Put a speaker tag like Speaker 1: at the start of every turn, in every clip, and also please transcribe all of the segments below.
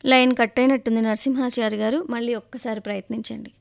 Speaker 1: Line cut అయినట్టుంది నరసింహాచారి గారు మళ్ళీ ఒక్కసారి ప్రయత్నించండి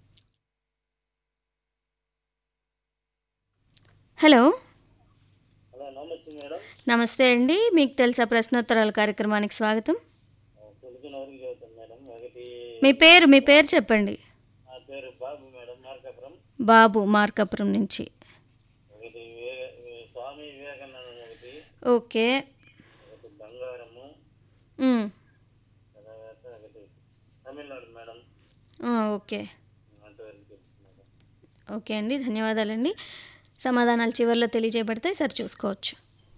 Speaker 1: హలో
Speaker 2: హలో నమస్తే మేడం
Speaker 1: నమస్తే అండి మీకు తెలుసా ప్రశ్నోత్తరాల కార్యక్రమానికి స్వాగతం
Speaker 2: తెలుగు వరకు చదువుతాను మేడం ఒకటి
Speaker 1: మీ పేరు మీ పేరు చెప్పండి
Speaker 2: నా పేరు బాబు మేడం మార్కాపురం
Speaker 1: బాబు మార్కాపురం నుంచి
Speaker 2: ఒకటి వివే- స్వామి వివేకానంద ఒకటి
Speaker 1: ఓకే
Speaker 2: ఒకటి బంగారము
Speaker 1: ఉమ్,
Speaker 2: తర్వాత ఒకటి తమిళనాడు మేడం
Speaker 1: ఆ, ఓకే
Speaker 2: అంతవరకు తెలుసు మేడం
Speaker 1: ఓకే అండి ధన్యవాదాలండి సమాధానాలు చివరిలో తెలియజేయబడితే సరి చూసుకోవచ్చు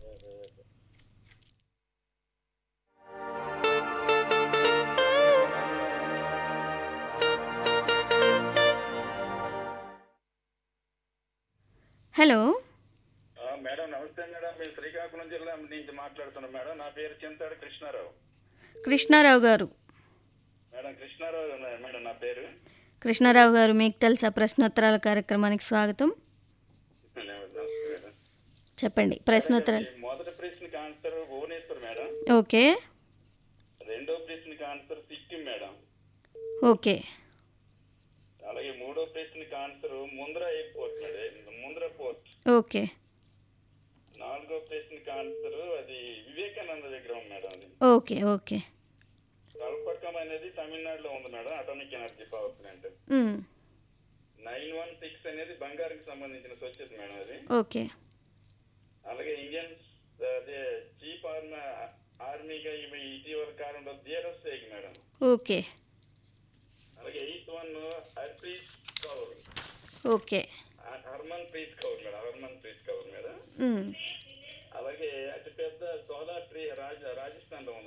Speaker 1: హలో
Speaker 3: ఆ, మేడం నమస్తే మేడం మేము శ్రీకాకుళం జిల్లా నుంచి మాట్లాడుతున్నాం మేడం నా పేరు చింతాడు కృష్ణారావు
Speaker 1: కృష్ణారావు గారు
Speaker 3: మేడం కృష్ణారావు నా- మేడం నా పేరు
Speaker 1: కృష్ణారావు గారు మీకు తెలుసా ప్రశ్నోత్తరాల కార్యక్రమానికి స్వాగతం
Speaker 3: నమస్తే మేడం.
Speaker 1: చెప్పండి ప్రశ్నోత్తరాలు
Speaker 3: ఈ మొదటి ప్రశ్నకి ఆన్సర్ భువనేశ్వర్ మేడం
Speaker 1: ఓకే
Speaker 3: రెండో ప్రశ్నకి ఆన్సర్ సిక్కిం మేడం
Speaker 1: ఓకే
Speaker 3: అలాగే మూడో ప్రశ్నకి answer Mundra airport madam Mundra port
Speaker 1: okay
Speaker 3: నాలుగో ప్రశ్నకి ఆన్సర్ అది వివేకానంద విగ్రహం మేడం అది
Speaker 1: ఓకే ఓకే
Speaker 3: కల్పకం అనేది తమిళనాడులో ఉంది madam atomic energy power plant
Speaker 1: um,
Speaker 3: nine one six అనేది బంగారుకి సంబంధించిన స్వచ్ఛత మేడం అది
Speaker 1: ఓకే
Speaker 3: అలాగే ఇండియన్ అదే చీఫ్ ఆర్మీ ఆర్మీగా ఈమె ఇటీవల కాలంలో ధీరజ్ షేక్ మేడం
Speaker 1: ఓకే
Speaker 3: అలాగే eighth one Harpreet Kaur
Speaker 1: okay
Speaker 3: ఆ- Harmanpreet Kaur madam Harmanpreet Kaur madam
Speaker 1: um,
Speaker 3: అలాగే అతిపెద్ద సోలార్ ట్రీ రాజ రాజస్థాన్ లో